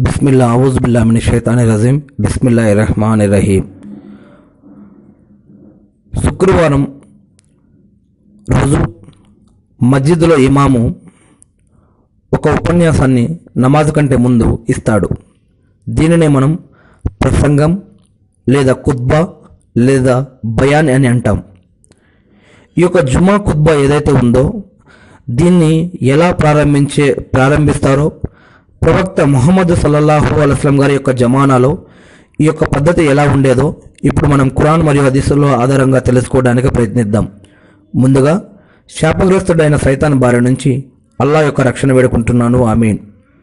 బిస్మిల్లా అవుజుబిల్లా మిని షైతాని రజీం బిస్మిల్లా రహమాన్ రహీం శుక్రవారం రోజు మస్జిద్లో ఇమాము ఒక ఉపన్యాసాన్ని నమాజ్ కంటే ముందు ఇస్తాడు దీనినే మనం ప్రసంగం లేదా కుత్బా లేదా బయాన్ అని అంటాం ఈ యొక్క జుమా కుత్బా ఏదైతే ఉందో దీన్ని ఎలా ప్రారంభించే ప్రారంభిస్తారో ప్రవక్త ముహమ్మద్ సల్లల్లాహు అలస్లం గారి యొక్క జమానాలో ఈ యొక్క పద్ధతి ఎలా ఉండేదో ఇప్పుడు మనం ఖురాన్ మరియు హదీసుల ఆధారంగా తెలుసుకోవడానికి ప్రయత్నిద్దాం ముందుగా శాపగ్రస్తుడైన సైతాన్ బారి నుంచి అల్లా యొక్క రక్షణ వేడుకుంటున్నాను ఆమీన్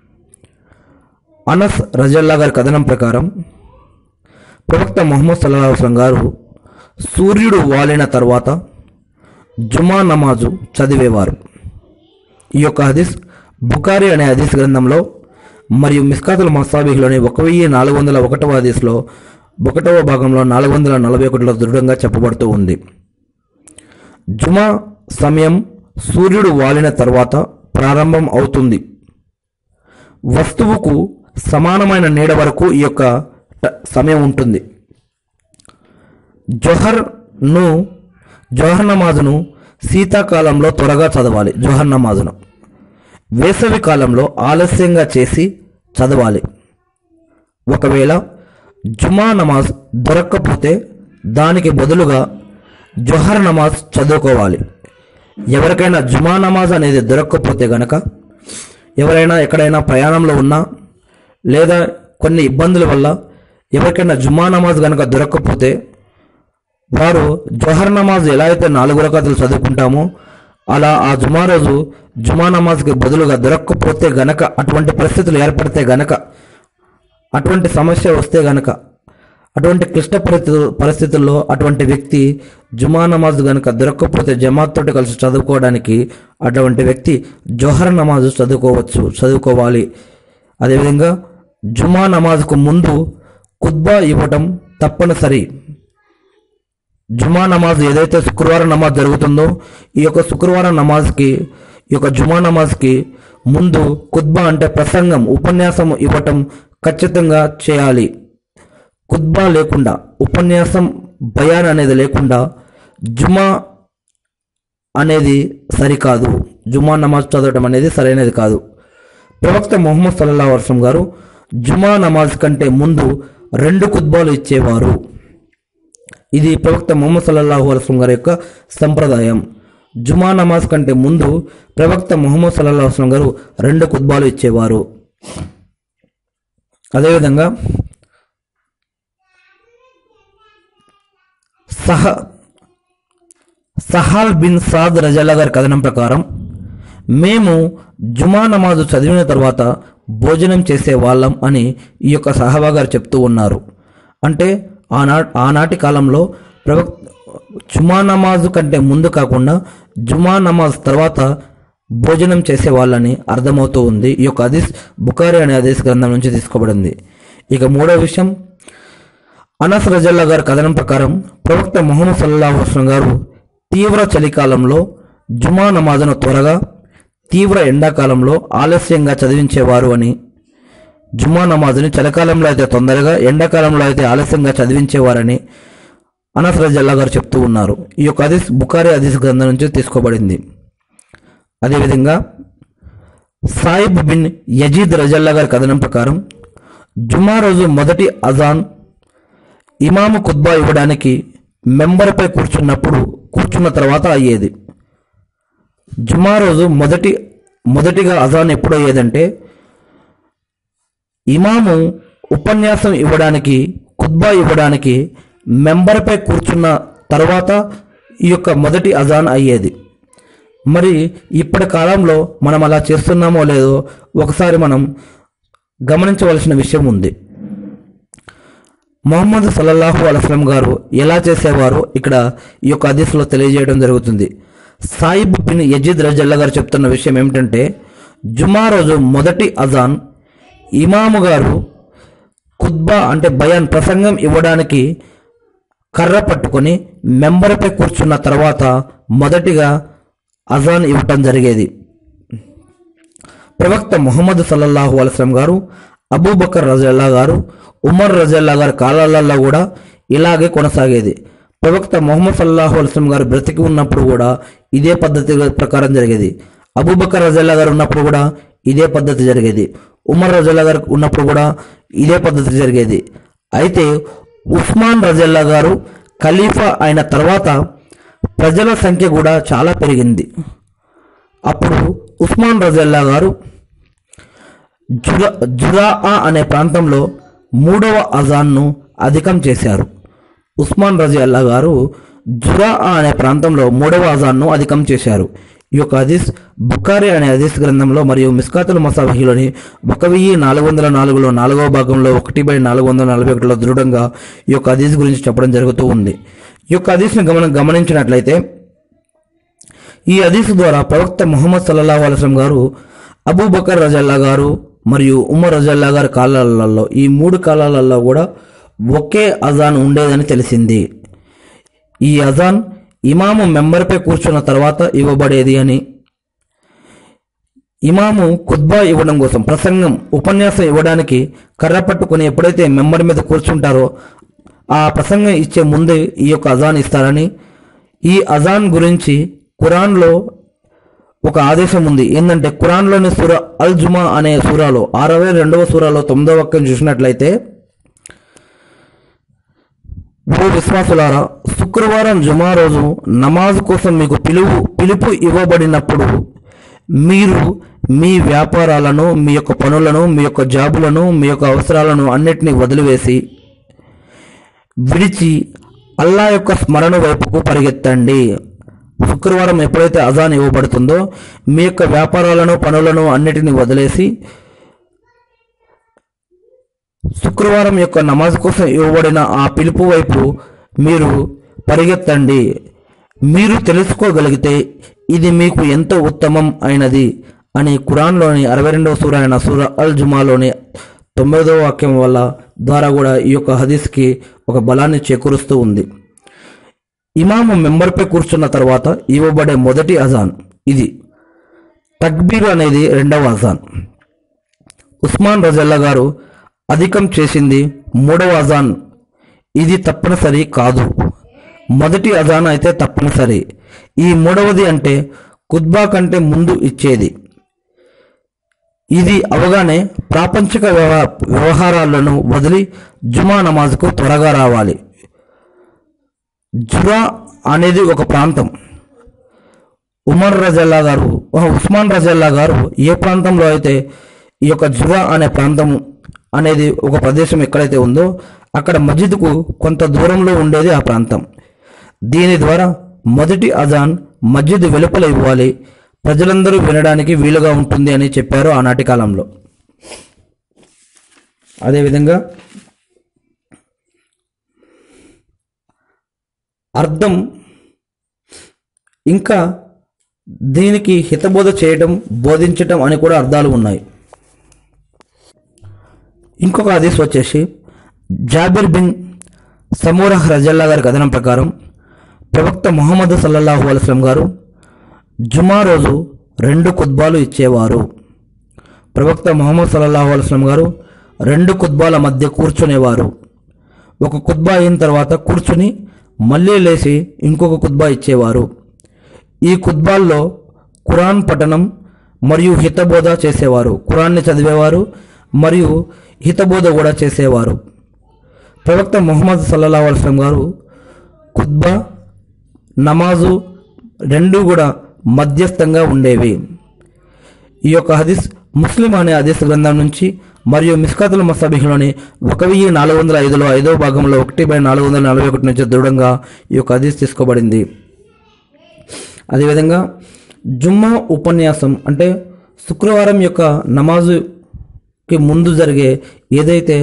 అనస్ రజల్లా గారి కథనం ప్రకారం ప్రవక్త ముహమ్మద్ సల్లాహు అలైహి వసల్లం గారు సూర్యుడు వాలిన తర్వాత జుమా నమాజు చదివేవారు ఈ యొక్క హదీస్ బుకారి అనే హదీస్ గ్రంథంలో మరియు మిస్కాతుల్ మసాబిహ్లోని ఒక వెయ్యి నాలుగు వందల ఒకటవ హదీస్లో ఒకటవ భాగంలో నాలుగు వందల నలభై ఒకటిలో దృఢంగా చెప్పబడుతూ ఉంది జుమా సమయం సూర్యుడు వాలిన తర్వాత ప్రారంభం అవుతుంది వస్తువుకు సమానమైన నీడ వరకు ఈ యొక్క ట- సమయం ఉంటుంది జొహర్ను జోహర్ నమాజును శీతాకాలంలో త్వరగా చదవాలి జోహర్ నమాజును వేసవి కాలంలో ఆలస్యంగా చేసి చదవాలి ఒకవేళ జుమా నమాజ్ దొరక్కపోతే దానికి బదులుగా జొహర్ నమాజ్ చదువుకోవాలి ఎవరికైనా జుమా నమాజ్ అనేది దొరక్కపోతే గనక ఎవరైనా ఎక్కడైనా ప్రయాణంలో ఉన్నా లేదా కొన్ని ఇబ్బందుల వల్ల ఎవరికైనా జుమా నమాజ్ గనక దొరక్కపోతే వారు జోహర్ నమాజ్ ఎలా అయితే నాలుగు రకాతులు చదువుకుంటామో అలా ఆ జుమా రోజు జుమా నమాజ్కి బదులుగా దొరక్కపోతే గనక అటువంటి పరిస్థితులు ఏర్పడితే గనక అటువంటి సమస్య వస్తే గనక అటువంటి క్లిష్ట పరిస్థితు పరిస్థితుల్లో అటువంటి వ్యక్తి జుమా నమాజ్ గనక దొరక్కపోతే జమాత్ తోటి కలిసి చదువుకోవడానికి అటువంటి వ్యక్తి జోహర్ నమాజ్ చదువుకోవచ్చు చదువుకోవాలి అదేవిధంగా జుమా నమాజ్కు ముందు కుద్బా ఇవ్వటం తప్పనిసరి జుమా నమాజ్ ఏదైతే శుక్రవారం నమాజ్ జరుగుతుందో ఈ యొక్క శుక్రవారం నమాజ్కి ఈ యొక్క జుమా నమాజ్కి ముందు కుత్బా అంటే ప్రసంగం ఉపన్యాసం ఇవ్వటం ఖచ్చితంగా చేయాలి కుత్బా లేకుండా ఉపన్యాసం బయాన్ అనేది లేకుండా జుమా అనేది సరికాదు జుమా నమాజ్ చదవటం అనేది సరైనది కాదు ప్రవక్త మొహమ్మద్ సల్లా వర్షం గారు జుమా నమాజ్ కంటే ముందు రెండు కుత్బాలు ఇచ్చేవారు ఇది ప్రవక్త మొహమ్మద్ సల్లల్లాహు అలైహి గారి యొక్క సంప్రదాయం జుమా నమాజ్ కంటే ముందు ప్రవక్త మొహమ్మద్ సల్లల్లాహు అలైహి గారు రెండు కుత్బాలు ఇచ్చేవారు అదేవిధంగా సహ సహాల్ బిన్ సాద్ రజల్లా గారి కథనం ప్రకారం మేము జుమా నమాజు చదివిన తర్వాత భోజనం చేసే వాళ్ళం అని ఈ యొక్క సహబా గారు చెప్తూ ఉన్నారు అంటే ఆనా ఆనాటి కాలంలో ప్రవక్ జుమా నమాజు కంటే ముందు కాకుండా జుమా నమాజ్ తర్వాత భోజనం చేసే వాళ్ళని అర్థమవుతూ ఉంది ఈ యొక్క హదీస్ బుకారి అనే హదీస్ గ్రంథం నుంచి తీసుకోబడింది ఇక మూడో విషయం అనస్ రజల్లా గారి కథనం ప్రకారం ప్రవక్త ముహమ్మద్ సల్లాహు వసలం గారు తీవ్ర చలికాలంలో జుమా నమాజును త్వరగా తీవ్ర ఎండాకాలంలో ఆలస్యంగా చదివించేవారు అని జుమా నమాజుని చలికాలంలో అయితే తొందరగా ఎండాకాలంలో అయితే ఆలస్యంగా చదివించేవారని అనస్ రజల్లా గారు చెప్తూ ఉన్నారు ఈ యొక్క హదీస్ బుకారి హదీస్ గ్రంథం నుంచి తీసుకోబడింది అదేవిధంగా సాయిబ్ బిన్ యజీద్ రజల్లా గారి కథనం ప్రకారం జుమా రోజు మొదటి అజాన్ ఇమాము కుత్బా ఇవ్వడానికి మెంబర్పై కూర్చున్నప్పుడు కూర్చున్న తర్వాత అయ్యేది జుమా రోజు మొదటి మొదటిగా అజాన్ ఎప్పుడు అయ్యేదంటే ఇమాము ఉపన్యాసం ఇవ్వడానికి కుత్బా ఇవ్వడానికి మెంబర్పై కూర్చున్న తర్వాత ఈ యొక్క మొదటి అజాన్ అయ్యేది మరి ఇప్పటి కాలంలో మనం అలా చేస్తున్నామో లేదో ఒకసారి మనం గమనించవలసిన విషయం ఉంది మొహమ్మద్ సల్లల్లాహు అలస్లం గారు ఎలా చేసేవారో ఇక్కడ ఈ యొక్క హదీస్లో తెలియజేయడం జరుగుతుంది సాయిబ్ బిన్ యజీద్ రజల్లా గారు చెప్తున్న విషయం ఏమిటంటే జుమా రోజు మొదటి అజాన్ ఇమాము గారు ఖుద్బా అంటే బయాన్ ప్రసంగం ఇవ్వడానికి కర్ర పట్టుకొని మెంబర్పై కూర్చున్న తర్వాత మొదటిగా అజాన్ ఇవ్వటం జరిగేది ప్రవక్త ముహమ్మద్ సల్లల్లాహు అలస్లం గారు అబూబకర్ రజల్లా గారు ఉమర్ రజల్లా గారి కాలాలలో కూడా ఇలాగే కొనసాగేది ప్రవక్త మొహమ్మద్ సల్లాహు అల్స్లం గారు బ్రతికి ఉన్నప్పుడు కూడా ఇదే పద్ధతి ప్రకారం జరిగేది అబూబకర్ రజల్లా గారు ఉన్నప్పుడు కూడా ఇదే పద్ధతి జరిగేది ఉమర్ రజల్లా గారు ఉన్నప్పుడు కూడా ఇదే పద్ధతి జరిగేది అయితే ఉస్మాన్ రజల్లా గారు ఖలీఫా అయిన తర్వాత ప్రజల సంఖ్య కూడా చాలా పెరిగింది అప్పుడు ఉస్మాన్ రజల్లా గారు జురా జురాఆ అనే ప్రాంతంలో మూడవ అజాన్ను అధికం చేశారు ఉస్మాన్ రజల్లా గారు జురాఆ అనే ప్రాంతంలో మూడవ అజాన్ను అధికం చేశారు ఈ యొక్క హదీస్ బుఖారి అనే హదీస్ గ్రంథంలో మరియు మిస్కాతుల్ మసాబహిలోని ఒక వెయ్యి నాలుగు వందల నాలుగులో నాలుగవ భాగంలో ఒకటి బై నాలుగు వందల నలభై ఒకటిలో దృఢంగా ఈ యొక్క హదీస్ గురించి చెప్పడం జరుగుతూ ఉంది ఈ యొక్క హదీస్ని గమన గమనించినట్లయితే ఈ హదీసు ద్వారా ప్రవక్త ముహమ్మద్ సల్లాహు అలస్లం గారు అబూబకర్ రజల్లా గారు మరియు ఉమర్ రజల్లా గారి కాలాలలో ఈ మూడు కాలాలలో కూడా ఒకే అజాన్ ఉండేదని తెలిసింది ఈ అజాన్ ఇమాము మెంబర్పై కూర్చున్న తర్వాత ఇవ్వబడేది అని ఇమాము ఖుద్బా ఇవ్వడం కోసం ప్రసంగం ఉపన్యాసం ఇవ్వడానికి కర్ర పట్టుకుని ఎప్పుడైతే మెంబర్ మీద కూర్చుంటారో ఆ ప్రసంగం ఇచ్చే ముందే ఈ యొక్క అజాన్ ఇస్తారని ఈ అజాన్ గురించి ఖురాన్లో ఒక ఆదేశం ఉంది ఏంటంటే ఖురాన్లోని సూర అల్ జుమా అనే సూరాలో అరవై రెండవ సూరాలో తొమ్మిదవ వాక్యం చూసినట్లయితే ఓ విశ్వాసులారా శుక్రవారం జుమా రోజు నమాజ్ కోసం మీకు పిలుపు పిలుపు ఇవ్వబడినప్పుడు మీరు మీ వ్యాపారాలను మీ యొక్క పనులను మీ యొక్క జాబులను మీ యొక్క అవసరాలను అన్నిటినీ వదిలివేసి విడిచి అల్లా యొక్క స్మరణ వైపుకు పరిగెత్తండి శుక్రవారం ఎప్పుడైతే అజాన్ ఇవ్వబడుతుందో మీ యొక్క వ్యాపారాలను పనులను అన్నిటిని వదిలేసి శుక్రవారం యొక్క నమాజ్ కోసం ఇవ్వబడిన ఆ పిలుపు వైపు మీరు పరిగెత్తండి మీరు తెలుసుకోగలిగితే ఇది మీకు ఎంతో ఉత్తమం అయినది అని ఖురాన్లోని అరవై రెండవ సూర అయిన సూర అల్ జుమాలోని తొమ్మిదవ వాక్యం వల్ల ద్వారా కూడా ఈ యొక్క హదీస్కి ఒక బలాన్ని చేకూరుస్తూ ఉంది ఇమాము మెంబర్పై కూర్చున్న తర్వాత ఇవ్వబడే మొదటి అజాన్ ఇది తక్బీర్ అనేది రెండవ అజాన్ ఉస్మాన్ రజల్లా గారు అధికం చేసింది మూడవ అజాన్ ఇది తప్పనిసరి కాదు మొదటి అజాన్ అయితే తప్పనిసరి ఈ మూడవది అంటే కుద్బా కంటే ముందు ఇచ్చేది ఇది అవగానే ప్రాపంచిక వ్యవ- వ్యవహారాలను వదిలి జుమా నమాజ్కు త్వరగా రావాలి జురా అనేది ఒక ప్రాంతం ఉమర్ రజల్లా గారు ఆ ఉస్మాన్ రజల్లా గారు ఏ ప్రాంతంలో అయితే ఈ యొక్క జురా అనే ప్రాంతం అనేది ఒక ప్రదేశం ఎక్కడైతే ఉందో అక్కడ మస్జిద్కు కొంత దూరంలో ఉండేది ఆ ప్రాంతం దీని ద్వారా మొదటి అజాన్ మస్జిద్ వెలుపల ఇవ్వాలి ప్రజలందరూ వినడానికి వీలుగా ఉంటుంది అని చెప్పారు ఆనాటి కాలంలో అదేవిధంగా అర్థం ఇంకా దీనికి హితబోధ చేయటం బోధించటం అని కూడా అర్థాలు ఉన్నాయి ఇంకొక హదీస్ వచ్చేసి జాబిర్ బిన్ సమూరహ్ రజల్లా గారి కథనం ప్రకారం ప్రవక్త ముహమ్మద్ సల్లల్లాహు అలైస్లం గారు జుమా రోజు రెండు కుద్బాలు ఇచ్చేవారు ప్రవక్త ముహమ్మద్ సల్లల్లాహు అలైస్లం గారు రెండు కుద్బాల మధ్య కూర్చునేవారు ఒక కుద్బా అయిన తర్వాత కూర్చుని మళ్ళీ లేచి ఇంకొక కుద్బా ఇచ్చేవారు ఈ కుద్బాల్లో ఖురాన్ పఠనం మరియు హితబోధ చేసేవారు ఖురాన్ని చదివేవారు మరియు హితబోధ కూడా చేసేవారు ప్రవక్త ముహమ్మద్ సల్లల్లాహు అలైహి వసల్లం గారు ఖుద్బా నమాజు రెండు కూడా మధ్యస్థంగా ఉండేవి ఈ యొక్క హదీస్ ముస్లిం అనే హదీస్ గ్రంథం నుంచి మరియు మిస్కాతుల్ మసాబిహ్లోని ఒక వెయ్యి నాలుగు వందల ఐదులో ఐదవ భాగంలో ఒకటి బై నాలుగు వందల నలభై ఒకటి నుంచి దృఢంగా ఈ యొక్క హదీస్ తీసుకోబడింది అదేవిధంగా జుమ్మా ఉపన్యాసం అంటే శుక్రవారం యొక్క నమాజుకి ముందు జరిగే ఏదైతే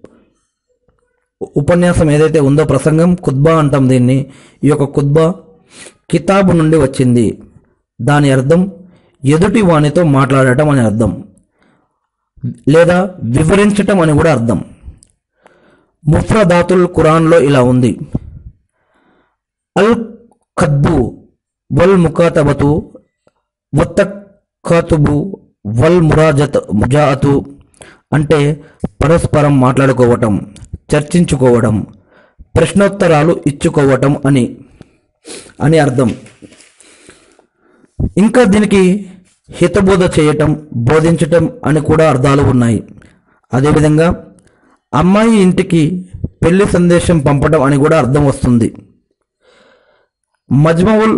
ఉపన్యాసం ఏదైతే ఉందో ప్రసంగం ఖుద్బా అంటాం దీన్ని ఈ యొక్క ఖుద్బా కితాబు నుండి వచ్చింది దాని అర్థం ఎదుటి వానితో మాట్లాడటం అని అర్థం లేదా వివరించటం అని కూడా అర్థం ముఫ్రదాతుల్ ఖురాన్లో ఇలా ఉంది అల్ ఖద్బు వల్ ముకాతబతు వత్తకాతుబు వల్ మురాజత్ ముజాఅతు అంటే పరస్పరం మాట్లాడుకోవటం చర్చించుకోవడం ప్రశ్నోత్తరాలు ఇచ్చుకోవటం అని అని అర్థం ఇంకా దీనికి హితబోధ చేయటం బోధించటం అని కూడా అర్థాలు ఉన్నాయి అదేవిధంగా అమ్మాయి ఇంటికి పెళ్లి సందేశం పంపడం అని కూడా అర్థం వస్తుంది మజ్మవుల్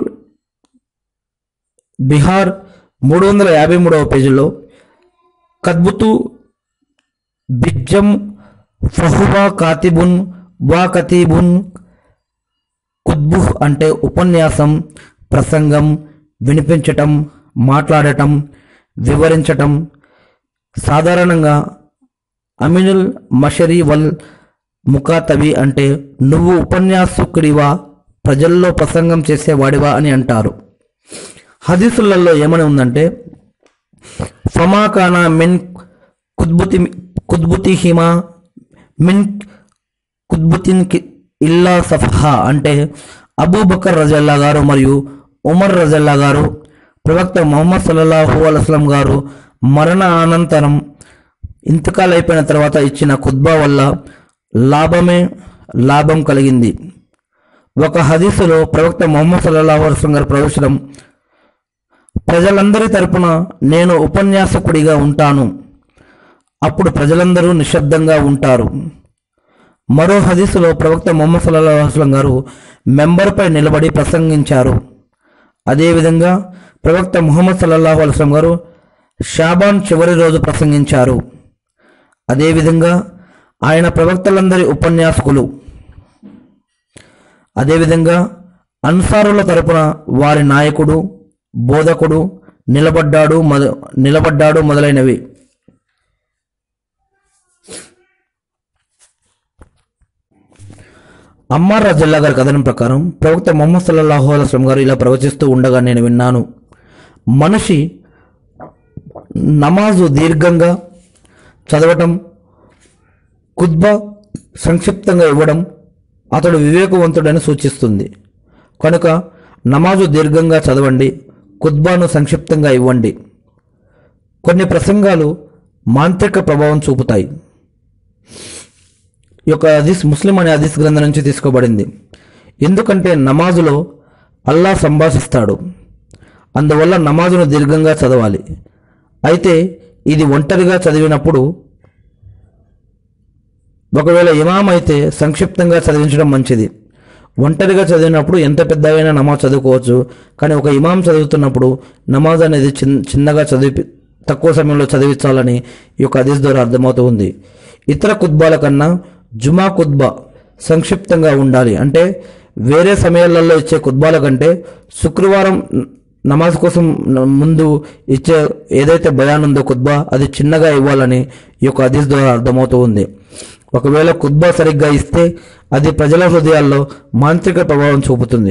బీహార్ మూడు వందల యాభై మూడవ పేజీలో కద్బుతు బిజ్జం ఫహువా కాతిబున్ వా కతీబున్ కుద్బుహ్ అంటే ఉపన్యాసం ప్రసంగం వినిపించటం మాట్లాడటం వివరించటం సాధారణంగా అమినుల్ మషరి వల్ ముఖాతవి అంటే నువ్వు ఉపన్యాసకుడివా ప్రజల్లో ప్రసంగం చేసేవాడివా అని అంటారు హదీసులలో ఏమని ఉందంటే ఫమాకానా మిన్ కుద్బుతి కుద్బుతిహిమా మిన్ కుద్బుతిన్ కి- ఇల్లా సఫహా అంటే అబూబకర్ రజల్లా గారు మరియు ఉమర్ రజల్లా గారు ప్రవక్త మొహమ్మద్ సల్లల్లాహు అలస్లం గారు మరణ అనంతరం ఇంతకాల్ అయిపోయిన తర్వాత ఇచ్చిన ఖుద్బా వల్ల లాభమే లాభం కలిగింది ఒక హదీసులో ప్రవక్త మొహమ్మద్ సల్లల్లాహు అలస్లం గారు ప్రవచనం ప్రజలందరి తరపున నేను ఉపన్యాసకుడిగా ఉంటాను అప్పుడు ప్రజలందరూ నిశ్శబ్దంగా ఉంటారు మరో హదీసులో ప్రవక్త మొహమ్మద్ సల్లాహు అలైహి వసల్లం గారు మెంబర్పై నిలబడి ప్రసంగించారు అదేవిధంగా ప్రవక్త ముహమ్మద్ సల్లల్లాహు అలైహి వసల్లం గారు షాబాన్ చివరి రోజు ప్రసంగించారు అదేవిధంగా ఆయన ప్రవక్తలందరి ఉపన్యాసకులు అదేవిధంగా అన్సారుల తరపున వారి నాయకుడు బోధకుడు నిలబడ్డాడు మొద నిలబడ్డాడు మొదలైనవి అమ్మార్ రజల్లా గారి కథనం ప్రకారం ప్రవక్త మొహమ్మద్ సల్లాహు అలస్లం గారు ఇలా ప్రవచిస్తూ ఉండగా నేను విన్నాను మనిషి నమాజు దీర్ఘంగా చదవటం కుద్బా సంక్షిప్తంగా ఇవ్వడం అతడు వివేకవంతుడని సూచిస్తుంది కనుక నమాజు దీర్ఘంగా చదవండి కుద్బాను సంక్షిప్తంగా ఇవ్వండి కొన్ని ప్రసంగాలు మాంత్రిక ప్రభావం చూపుతాయి ఈ యొక్క హదీస్ ముస్లిం అనే హదీస్ గ్రంథం నుంచి తీసుకోబడింది ఎందుకంటే నమాజులో అల్లా సంభాషిస్తాడు అందువల్ల నమాజును దీర్ఘంగా చదవాలి అయితే ఇది ఒంటరిగా చదివినప్పుడు ఒకవేళ ఇమాం అయితే సంక్షిప్తంగా చదివించడం మంచిది ఒంటరిగా చదివినప్పుడు ఎంత పెద్దగైనా నమాజ్ చదువుకోవచ్చు కానీ ఒక ఇమాం చదువుతున్నప్పుడు నమాజ్ అనేది చిన్ చిన్నగా చదివి తక్కువ సమయంలో చదివించాలని ఈ యొక్క హదీస్ ద్వారా అర్థమవుతూ ఉంది ఇతర కుద్బాల కన్నా జుమా కుద్బా సంక్షిప్తంగా ఉండాలి అంటే వేరే సమయాలలో ఇచ్చే కుద్బాల కంటే శుక్రవారం నమాజ్ కోసం న- ముందు ఇచ్చే ఏదైతే బయాన్ ఉందో కుద్బా అది చిన్నగా ఇవ్వాలని ఈ యొక్క హదీస్ ద్వారా అర్థమవుతూ ఉంది ఒకవేళ కుద్బా సరిగ్గా ఇస్తే అది ప్రజల హృదయాల్లో మాంత్రిక ప్రభావం చూపుతుంది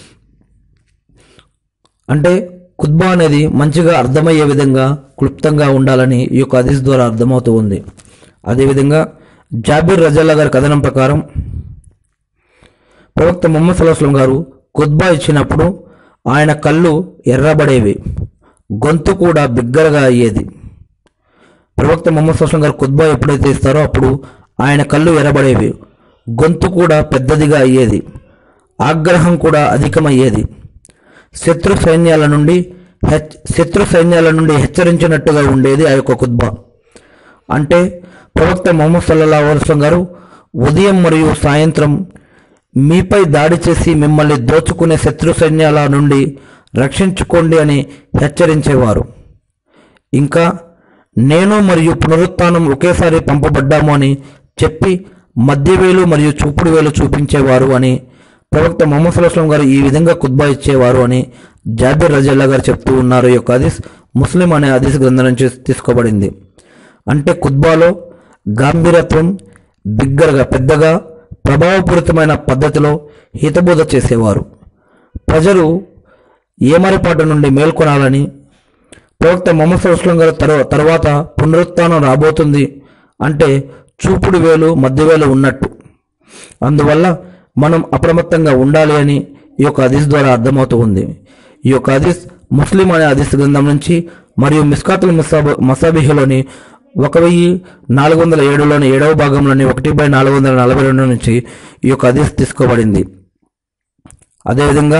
అంటే కుద్బా అనేది మంచిగా అర్థమయ్యే విధంగా క్లుప్తంగా ఉండాలని ఈ యొక్క హదీస్ ద్వారా అర్థమవుతూ ఉంది అదేవిధంగా జాబిర్ రజల్లా గారి కథనం ప్రకారం ప్రవక్త ముహమ్మద్ సల్లాహం గారు కుద్బా ఇచ్చినప్పుడు ఆయన కళ్ళు ఎర్రబడేవి గొంతు కూడా బిగ్గరగా అయ్యేది ప్రవక్త ముహమ్మద్ సల్లాహం గారు కుద్బా ఎప్పుడైతే ఇస్తారో అప్పుడు ఆయన కళ్ళు ఎర్రబడేవి గొంతు కూడా పెద్దదిగా అయ్యేది ఆగ్రహం కూడా అధికమయ్యేది శత్రు సైన్యాల నుండి హెచ్ శత్రు సైన్యాల నుండి హెచ్చరించినట్టుగా ఉండేది ఆ యొక్క కుద్బా అంటే ప్రవక్త మొహమ్మద్ సల్లల్లా వసలం గారు ఉదయం మరియు సాయంత్రం మీపై దాడి చేసి మిమ్మల్ని దోచుకునే శత్రు సైన్యాల నుండి రక్షించుకోండి అని హెచ్చరించేవారు ఇంకా నేను మరియు పునరుత్థానం ఒకేసారి పంపబడ్డాము అని చెప్పి మధ్యవేలు మరియు చూపుడు వేలు చూపించేవారు అని ప్రవక్త మొహమ్మద్ సల్లాహం గారు ఈ విధంగా కుద్బా ఇచ్చేవారు అని జాబిర్ రజల్లా గారు చెప్తూ ఉన్నారు ఈ యొక్క హదీస్ ముస్లిం అనే హదీస్ గ్రంథం నుంచి తీసుకోబడింది అంటే కుద్బాలో గాంభీరత్వం బిగ్గరగా పెద్దగా ప్రభావపూరితమైన పద్ధతిలో హితబోధ చేసేవారు ప్రజలు ఏమరపాటు నుండి మేల్కొనాలని ప్రవక్త మొహమ్మద్ సల్లాహం గారు తర్వా- తర్వాత పునరుత్థానం రాబోతుంది అంటే చూపుడు వేలు మధ్య వేలు ఉన్నట్టు అందువల్ల మనం అప్రమత్తంగా ఉండాలి అని ఈ యొక్క హదీస్ ద్వారా అర్థమవుతూ ఉంది ఈ యొక్క హదీస్ ముస్లిం అనే హదీస్ గ్రంథం నుంచి మరియు మిస్కాతుల్ మసాబ్ మసాబిహలోని ఒక వెయ్యి నాలుగు వందల ఏడులోని ఏడవ భాగంలోని ఒకటి బై నాలుగు వందల నలభై రెండు నుంచి ఈ యొక్క హదీస్ తీసుకోబడింది అదేవిధంగా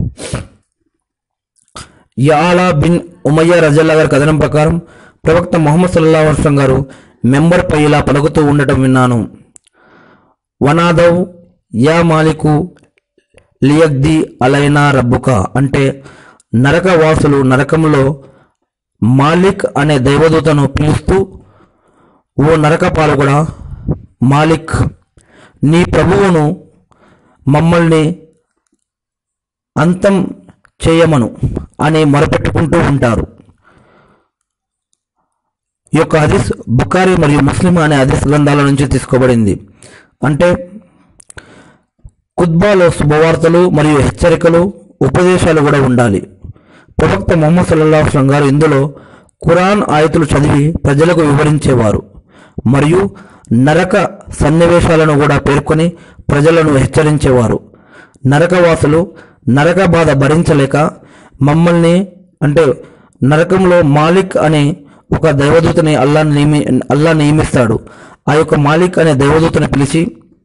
యాలా బిన్ ఉమయ్య రజల్లా గారి కథనం ప్రకారం ప్రవక్త మొహమ్మద్ సల్లా వర్షం గారు మెంబర్ పై ఇలా పలుకుతూ ఉండటం విన్నాను వనాదవ్ యా మాలికు లియగ్ది అలైనా రబ్బుక అంటే నరక వాసులు నరకంలో మాలిక్ అనే దైవదూతను పిలుస్తూ ఓ నరక పాలకుడా మాలిక్ నీ ప్రభువును మమ్మల్ని అంతం చేయమను అని మొరపెట్టుకుంటూ ఉంటారు ఈ యొక్క హదీస్ బుకారి మరియు ముస్లిం అనే హదీస్ గ్రంథాల నుంచి తీసుకోబడింది అంటే కుత్బాలో శుభవార్తలు మరియు హెచ్చరికలు ఉపదేశాలు కూడా ఉండాలి ప్రవక్త మొహమ్మద్ సల్లాహ్ వసల్లం గారు ఇందులో ఖురాన్ ఆయతులు చదివి ప్రజలకు వివరించేవారు మరియు నరక సన్నివేశాలను కూడా పేర్కొని ప్రజలను హెచ్చరించేవారు నరకవాసులు నరక బాధ భరించలేక మమ్మల్ని అంటే నరకంలో మాలిక్ అనే ఒక దైవదూతని అల్లా నియమి అల్లా నియమిస్తాడు ఆ యొక్క మాలిక్ అనే దైవదూతని పిలిచి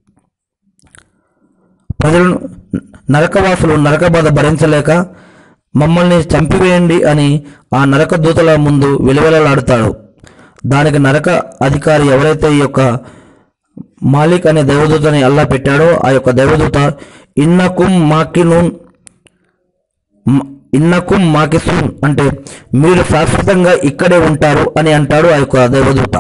ప్రజలను నరకవాసులు నరక బాధ భరించలేక మమ్మల్ని చంపివేయండి అని ఆ నరక దూతల ముందు విలువలలాడుతాడు దానికి నరక అధికారి ఎవరైతే ఈ యొక్క మాలిక్ అనే దైవదూతని అల్లా పెట్టాడో ఆ యొక్క దైవదూత ఇన్నకుం మాకినూన్ మ- ఇన్నకుం మాకిసూన్ అంటే మీరు శాశ్వతంగా ఇక్కడే ఉంటారు అని అంటాడు ఆ యొక్క దైవదూత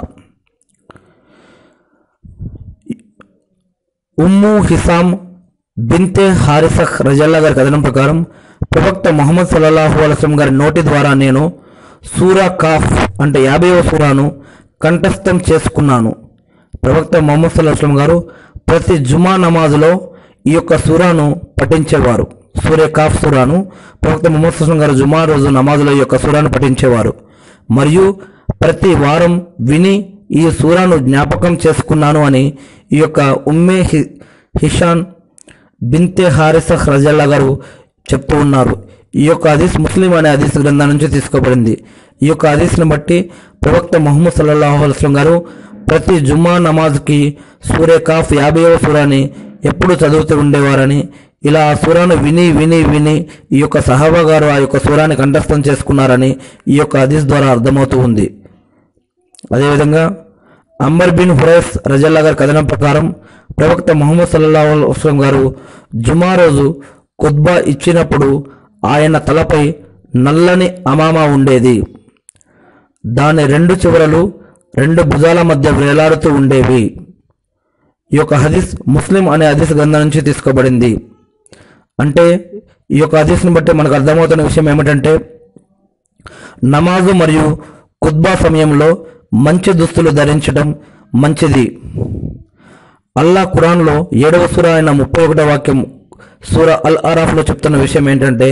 ఉమ్ము హిసాం బింతే హారిసఖ్ రజల్లా గారి కథనం ప్రకారం ప్రవక్త మొహమ్మద్ సల్లాహు అలస్లం గారి నోటి ద్వారా నేను సూరా కాఫ్ అంటే యాభైవ సూరాను కంఠస్థం చేసుకున్నాను ప్రవక్త మొహమ్మద్ సల్లాహం గారు ప్రతి జుమా నమాజులో ఈ యొక్క సూరాను పఠించేవారు సూర్య కాఫ్ సూరాను ప్రవక్త మొహమ్మద్ సల్లాహం గారు జుమా రోజు నమాజులో ఈ యొక్క సూరాను పఠించేవారు మరియు ప్రతి వారం విని ఈ సూరాను జ్ఞాపకం చేసుకున్నాను అని ఈ యొక్క ఉమ్మే హి హిషాన్ బింతే హారిసహ్ రజల్లా గారు చెప్తూ ఉన్నారు ఈ యొక్క హదీస్ ముస్లిం అనే హదీస్ గ్రంథం నుంచి తీసుకోబడింది ఈ యొక్క హదీస్ని బట్టి ప్రవక్త మొహమ్మద్ సల్లాహు అలస్లం గారు ప్రతి జుమ్మా నమాజ్కి సూర్య కాఫ్ యాభైవ సూరాని ఎప్పుడు చదువుతూ ఉండేవారని ఇలా ఆ సూరాను విని విని విని ఈ యొక్క సహాబా గారు ఆ యొక్క సూరాన్ని కంఠస్థం చేసుకున్నారని ఈ యొక్క హదీస్ ద్వారా అర్థమవుతూ ఉంది అదేవిధంగా అంబర్ బిన్ హురైస్ రజల్లా గారి కథనం ప్రకారం ప్రవక్త ముహమ్మద్ సల్లా వస్లం గారు జుమా రోజు ఖుద్బా ఇచ్చినప్పుడు ఆయన తలపై నల్లని అమామా ఉండేది దాని రెండు చివరలు రెండు భుజాల మధ్య వేలాడుతూ ఉండేవి ఈ యొక్క హదీస్ ముస్లిం అనే హదీస్ గ్రంథం నుంచి తీసుకోబడింది అంటే ఈ యొక్క హదీస్ని బట్టి మనకు అర్థమవుతున్న విషయం ఏమిటంటే నమాజు మరియు ఖుద్బా సమయంలో మంచి దుస్తులు ధరించడం మంచిది అల్లా ఖురాన్లో ఏడవ సూర అయిన ముప్పై ఒకటో వాక్యం సూర అల్ అరాఫ్లో చెప్తున్న విషయం ఏంటంటే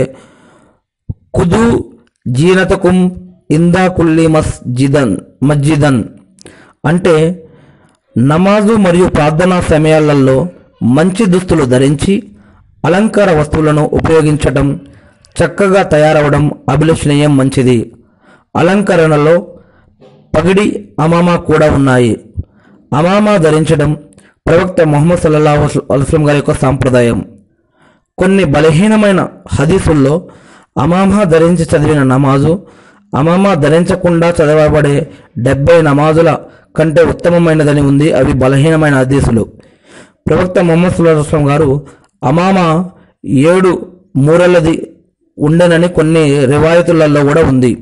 కుదు జీనతకుం ఇందా కుల్లి మస్జిదన్ మస్జిదన్ అంటే నమాజు మరియు ప్రార్థనా సమయాలలో మంచి దుస్తులు ధరించి అలంకార వస్తువులను ఉపయోగించటం చక్కగా తయారవడం అభిలషణీయం మంచిది అలంకరణలో పగిడి అమామా కూడా ఉన్నాయి అమామా ధరించడం ప్రవక్త మొహమ్మద్ సల్లాహు అల్స్లం గారి యొక్క సాంప్రదాయం కొన్ని బలహీనమైన హదీసుల్లో అమామా ధరించి చదివిన నమాజు అమామా ధరించకుండా చదవబడే డెబ్బై నమాజుల కంటే ఉత్తమమైనదని ఉంది అవి బలహీనమైన హదీసులు ప్రవక్త మొహమ్మద్ సుల్లాహం గారు అమామా ఏడు మూరలది ఉండెనని కొన్ని రివాయతులలో కూడా ఉంది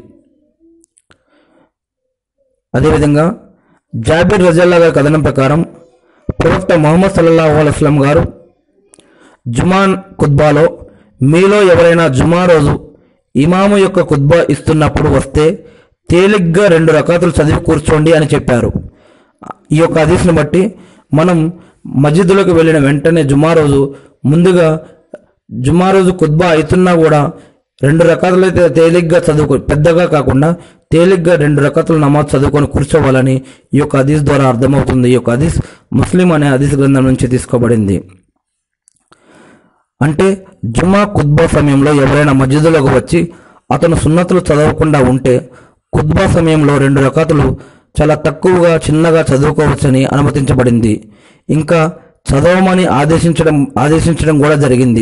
అదేవిధంగా జాబిర్ రజల్లా గారి కథనం ప్రకారం ప్రవక్త మొహమ్మద్ సల్లాహు అలైస్లం గారు జుమాన్ ఖుద్బాలో మీలో ఎవరైనా జుమా రోజు ఇమాము యొక్క ఖుద్బా ఇస్తున్నప్పుడు వస్తే తేలిగ్గా రెండు రకాతులు చదివి కూర్చోండి అని చెప్పారు ఈ యొక్క హదీస్ని బట్టి మనం మస్జిద్లోకి వెళ్ళిన వెంటనే జుమా రోజు ముందుగా జుమా రోజు ఖుద్బా అవుతున్నా కూడా రెండు రకాలైతే తేలిగ్గా చదువుకో పెద్దగా కాకుండా తేలిగ్గా రెండు రకాల నమాజ్ చదువుకొని కూర్చోవాలని ఈ యొక్క హదీస్ ద్వారా అర్థమవుతుంది ఈ యొక్క హదీస్ ముస్లిం అనే హదీస్ గ్రంథం నుంచి తీసుకోబడింది అంటే జుమా ఖుద్బా సమయంలో ఎవరైనా మస్జిద్లోకి వచ్చి అతను సున్నతులు చదవకుండా ఉంటే ఖుద్బా సమయంలో రెండు రకాతులు చాలా తక్కువగా చిన్నగా చదువుకోవచ్చని అనుమతించబడింది ఇంకా చదవమని ఆదేశించడం ఆదేశించడం కూడా జరిగింది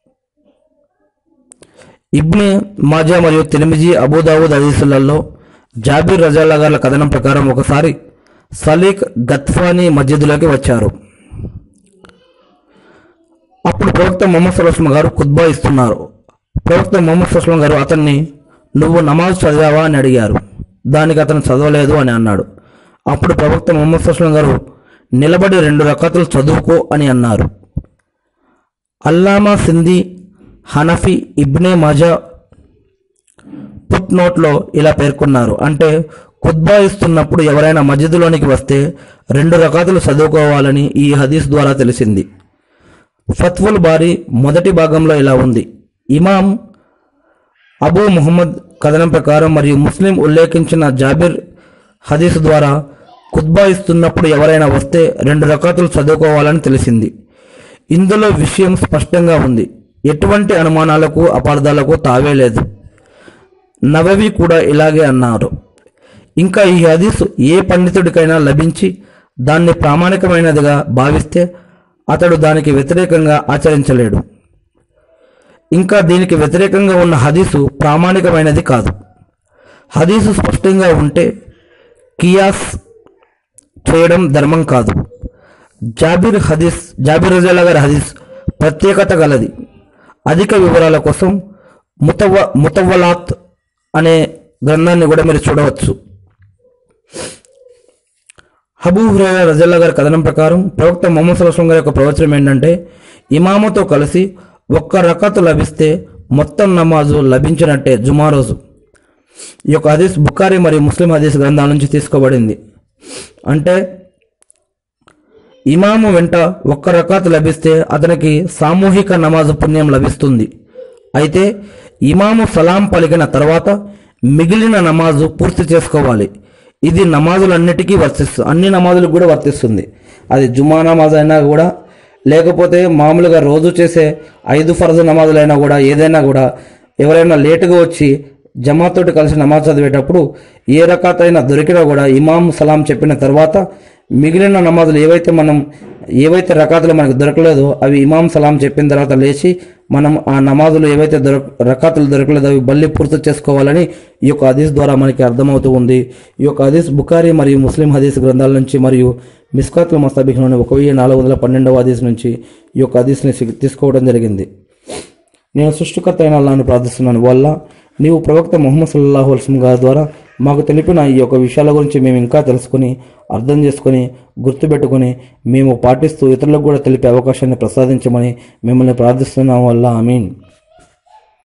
ఇబ్నే మాజా మరియు తిరిమిజీ అబూదావుద్ హదీసులలో జాబీర్ రజాల్లా గారి కథనం ప్రకారం ఒకసారి సలీక్ గత్ఫానీ మస్జిద్లోకి వచ్చారు అప్పుడు ప్రవక్త మొహమ్మద్ సుల్లాం గారు ఖుద్బా ఇస్తున్నారు ప్రవక్త మొహమ్మద్ సుల్లాం గారు అతన్ని నువ్వు నమాజ్ చదివావా అని అడిగారు దానికి అతను చదవలేదు అని అన్నాడు అప్పుడు ప్రవక్త మొహమ్మద్ సుల్లాం గారు నిలబడి రెండు రకాతులు చదువుకో అని అన్నారు అల్లామా సింధీ హనఫీ ఇబ్నే మజా పుట్ నోట్లో ఇలా పేర్కొన్నారు అంటే ఖుద్బా ఇస్తున్నప్పుడు ఎవరైనా మస్జిద్లోనికి వస్తే రెండు రకాతులు చదువుకోవాలని ఈ హదీస్ ద్వారా తెలిసింది ఫత్వుల్ బారీ మొదటి భాగంలో ఇలా ఉంది ఇమాం అబూ ముహమ్మద్ కథనం ప్రకారం మరియు ముస్లిం ఉల్లేఖించిన జాబిర్ హదీస్ ద్వారా ఖుద్బా ఇస్తున్నప్పుడు ఎవరైనా వస్తే రెండు రకాతులు చదువుకోవాలని తెలిసింది ఇందులో విషయం స్పష్టంగా ఉంది ఎటువంటి అనుమానాలకు అపార్థాలకు తావే లేదు నవవి కూడా ఇలాగే అన్నారు ఇంకా ఈ హదీసు ఏ పండితుడికైనా లభించి దాన్ని ప్రామాణికమైనదిగా భావిస్తే అతడు దానికి వ్యతిరేకంగా ఆచరించలేడు ఇంకా దీనికి వ్యతిరేకంగా ఉన్న హదీసు ప్రామాణికమైనది కాదు హదీసు స్పష్టంగా ఉంటే కియాస్ చేయడం ధర్మం కాదు జాబిర్ హదీస్ జాబిర్ రజాల గారి హదీస్ ప్రత్యేకత గలది అధిక వివరాల కోసం ముతవ ముతవ్వలాత్ అనే గ్రంథాన్ని కూడా మీరు చూడవచ్చు హబూ హురైరా రజల్లా గారి కథనం ప్రకారం ప్రవక్త మొహమ్మద్ సల్లాం గారి యొక్క ప్రవచనం ఏంటంటే ఇమాముతో కలిసి ఒక్క రకతు లభిస్తే మొత్తం నమాజు లభించినట్టే జుమా రోజు ఈ యొక్క హదీస్ బుఖారి మరియు ముస్లిం హదీస్ గ్రంథాల నుంచి తీసుకోబడింది అంటే ఇమాము వెంట ఒక్క రకాత్ లభిస్తే అతనికి సామూహిక నమాజు పుణ్యం లభిస్తుంది అయితే ఇమాము సలాం పలికిన తర్వాత మిగిలిన నమాజు పూర్తి చేసుకోవాలి ఇది నమాజులన్నిటికీ వర్తిస్తుంది అన్ని నమాజులకు కూడా వర్తిస్తుంది అది జుమా నమాజ్ అయినా కూడా లేకపోతే మామూలుగా రోజు చేసే ఐదు ఫర్జు నమాజులైనా కూడా ఏదైనా కూడా ఎవరైనా లేటుగా వచ్చి జమాతోటి కలిసి నమాజ్ చదివేటప్పుడు ఏ రకాతైనా దొరికినా కూడా ఇమాం సలాం చెప్పిన తర్వాత మిగిలిన నమాజులు ఏవైతే మనం ఏవైతే రకాతులు మనకు దొరకలేదో అవి ఇమాం సలాం చెప్పిన తర్వాత లేచి మనం ఆ నమాజులు ఏవైతే దొరక రకాతులు దొరకలేదో అవి మళ్ళీ పూర్తి చేసుకోవాలని ఈ యొక్క హదీస్ ద్వారా మనకి అర్థమవుతూ ఉంది ఈ యొక్క హదీస్ బుఖారీ మరియు ముస్లిం హదీస్ గ్రంథాల నుంచి మరియు మిస్కాతుల్ మస్తాబిఖ్లోని ఒక వెయ్యి నాలుగు వందల పన్నెండవ హదీస్ నుంచి ఈ యొక్క హదీస్ని తీసుకోవడం జరిగింది నేను సృష్టికర్త అయిన అల్లాను ప్రార్థిస్తున్నాను వల్ల నీవు ప్రవక్త ముహమ్మద్ సల్లాహు అల్సం గారి ద్వారా మాకు తెలిపిన ఈ యొక్క విషయాల గురించి మేము ఇంకా తెలుసుకుని అర్థం చేసుకుని గుర్తుపెట్టుకుని మేము పాటిస్తూ ఇతరులకు కూడా తెలిపే అవకాశాన్ని ప్రసాదించమని మిమ్మల్ని ప్రార్థిస్తున్నాం వల్ల ఐ మీన్